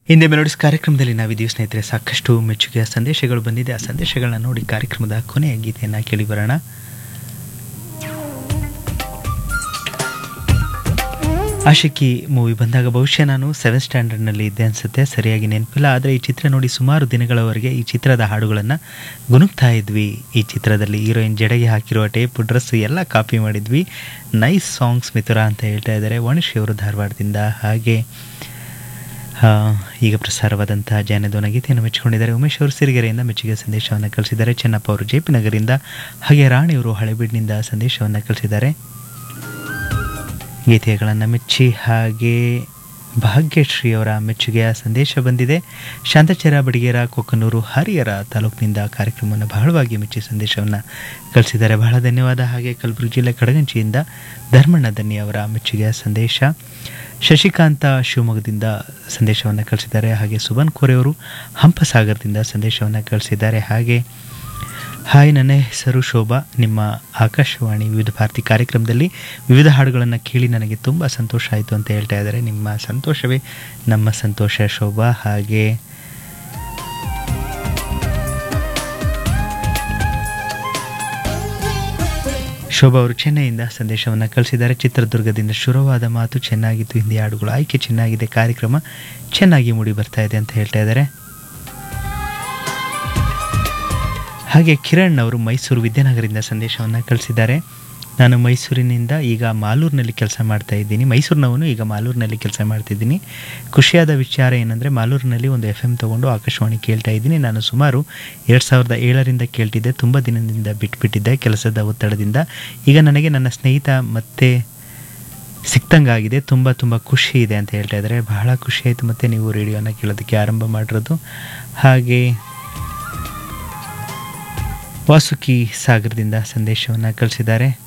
ಹಿಂದೆ ಮೆಲೋಡಿಸ್ ಕಾರ್ಯಕ್ರಮದಲ್ಲಿ ನಾವಿದ್ದೀವಿ ಸ್ನೇಹಿತರೆ ಸಾಕಷ್ಟು ಮೆಚ್ಚುಗೆಯ ಸಂದೇಶಗಳು ಬಂದಿದೆ ಆ ಸಂದೇಶಗಳನ್ನ ನೋಡಿ ಕಾರ್ಯಕ್ರಮದ ಕೊನೆಯ ಗೀತೆಯನ್ನು ಕೇಳಿ ಬರೋಣ ಆಶಿಕಿ ಮೂವಿ ಬಂದಾಗ ಬಹುಶಃ ನಾನು ಸೆವೆನ್ ಸ್ಟ್ಯಾಂಡರ್ಡ್ನಲ್ಲಿ ಇದ್ದೆ ಅನಿಸುತ್ತೆ ಸರಿಯಾಗಿ ನೆನಪಿಲ್ಲ ಆದರೆ ಈ ಚಿತ್ರ ನೋಡಿ ಸುಮಾರು ದಿನಗಳವರೆಗೆ ಈ ಚಿತ್ರದ ಹಾಡುಗಳನ್ನು ಗುನುಗ್ತಾ ಇದ್ವಿ ಈ ಚಿತ್ರದಲ್ಲಿ ಹೀರೋಯಿನ್ ಜಡೆಗೆ ಹಾಕಿರುವ ಟೇಪ್ ಡ್ರೆಸ್ ಎಲ್ಲ ಕಾಪಿ ಮಾಡಿದ್ವಿ ನೈಸ್ ಸಾಂಗ್ಸ್ ಮಿಥುರಾ ಅಂತ ಹೇಳ್ತಾ ಇದ್ದಾರೆ ವಣಿಶ್ರೀ ಅವರು ಧಾರವಾಡದಿಂದ ಹಾಗೆ ಆ, ಈಗ ಪ್ರಸಾರವಾದಂತಹ ಜಾನದೋನ ಗೀತೆಯನ್ನು ಮೆಚ್ಚಿಕೊಂಡಿದ್ದಾರೆ ಉಮೇಶ್ ಅವರು ಸಿರಿಗೆರೆಯಿಂದ ಮೆಚ್ಚುಗೆ ಸಂದೇಶವನ್ನು ಕಳಿಸಿದ್ದಾರೆ ಚೆನ್ನಪ್ಪ ಅವರು ಜೆ ಪಿ ನಗರಿಂದ ಹಾಗೆ ರಾಣಿಯವರು ಹಳೆಬೀಡಿನಿಂದ ಸಂದೇಶವನ್ನು ಕಳಿಸಿದ್ದಾರೆ ಗೀತೆಗಳನ್ನು ಮೆಚ್ಚಿ ಹಾಗೆ ಭಾಗ್ಯಶ್ರೀ ಅವರ ಮೆಚ್ಚುಗೆಯ ಸಂದೇಶ ಬಂದಿದೆ ಶಾಂತಚರ ಬಡಿಗೇರ ಕೊಕ್ಕನೂರು ಹರಿಹರ ತಾಲೂಕಿನಿಂದ ಕಾರ್ಯಕ್ರಮವನ್ನು ಬಹಳವಾಗಿ ಮೆಚ್ಚಿ ಸಂದೇಶವನ್ನು ಕಳಿಸಿದ್ದಾರೆ ಬಹಳ ಧನ್ಯವಾದ ಹಾಗೆ ಕಲಬುರಗಿ ಜಿಲ್ಲೆ ಕಡಗಂಚಿಯಿಂದ ಧರ್ಮಣ್ಣ ದನ್ನಿ ಅವರ ಮೆಚ್ಚುಗೆಯ ಸಂದೇಶ ಶಶಿಕಾಂತ ಶಿವಮೊಗ್ಗದಿಂದ ಸಂದೇಶವನ್ನು ಕಳಿಸಿದ್ದಾರೆ ಹಾಗೆ ಸುಬನ್ ಕೋರೆಯವರು ಹಂಪಸಾಗರದಿಂದ ಸಂದೇಶವನ್ನು ಕಳಿಸಿದ್ದಾರೆ ಹಾಗೆ ಹಾಯ್ ನನ್ನ ಹೆಸರು ಶೋಭಾ ನಿಮ್ಮ ಆಕಾಶವಾಣಿ ವಿವಿಧ ಭಾರತಿ ಕಾರ್ಯಕ್ರಮದಲ್ಲಿ ವಿವಿಧ ಹಾಡುಗಳನ್ನು ಕೇಳಿ ನನಗೆ ತುಂಬ ಸಂತೋಷ ಆಯಿತು ಅಂತ ಹೇಳ್ತಾ ಇದ್ದಾರೆ ನಿಮ್ಮ ಸಂತೋಷವೇ ನಮ್ಮ ಸಂತೋಷ ಶೋಭಾ ಹಾಗೆ ಶೋಭಾ ಅವರು ಚೆನ್ನೈಯಿಂದ ಸಂದೇಶವನ್ನು ಕಳಿಸಿದ್ದಾರೆ ಚಿತ್ರದುರ್ಗದಿಂದ ಶುರುವಾದ ಮಾತು ಚೆನ್ನಾಗಿತ್ತು ಹಿಂದಿ ಹಾಡುಗಳು ಆಯ್ಕೆ ಚೆನ್ನಾಗಿದೆ ಕಾರ್ಯಕ್ರಮ ಚೆನ್ನಾಗಿ ಮೂಡಿ ಬರ್ತಾ ಇದೆ ಅಂತ ಹೇಳ್ತಾ ಇದ್ದಾರೆ ಹಾಗೆ ಕಿರಣ್ ಅವರು ಮೈಸೂರು ವಿದ್ಯಾನಗರದಿಂದ ಸಂದೇಶವನ್ನು ಕಳಿಸಿದ್ದಾರೆ ನಾನು ಮೈಸೂರಿನಿಂದ ಈಗ ಮಾಲೂರಿನಲ್ಲಿ ಕೆಲಸ ಮಾಡ್ತಾ ಇದ್ದೀನಿ ಮೈಸೂರಿನವನು ಈಗ ಮಾಲೂರಿನಲ್ಲಿ ಕೆಲಸ ಮಾಡ್ತಿದ್ದೀನಿ ಖುಷಿಯಾದ ವಿಚಾರ ಏನಂದರೆ ಮಾಲೂರಿನಲ್ಲಿ ಒಂದು ಎಫ್ ಎಮ್ ತೊಗೊಂಡು ಆಕಾಶವಾಣಿ ಕೇಳ್ತಾ ಇದ್ದೀನಿ ನಾನು ಸುಮಾರು ಎರಡು ಸಾವಿರದ ಏಳರಿಂದ ಕೇಳ್ತಿದ್ದೆ ತುಂಬ ದಿನದಿಂದ ಬಿಟ್ಬಿಟ್ಟಿದ್ದೆ ಕೆಲಸದ ಒತ್ತಡದಿಂದ ಈಗ ನನಗೆ ನನ್ನ ಸ್ನೇಹಿತ ಮತ್ತೆ ಸಿಕ್ತಂಗಾಗಿದೆ ತುಂಬ ತುಂಬ ಖುಷಿ ಇದೆ ಅಂತ ಹೇಳ್ತಾ ಇದ್ದಾರೆ ಬಹಳ ಖುಷಿ ಆಯಿತು ಮತ್ತು ನೀವು ರೇಡಿಯೋನ ಕೇಳೋದಕ್ಕೆ ಆರಂಭ ಮಾಡಿರೋದು ಹಾಗೆ ವಾಸುಕಿ ಸಾಗರದಿಂದ ಸಂದೇಶವನ್ನು ಕಳಿಸಿದ್ದಾರೆ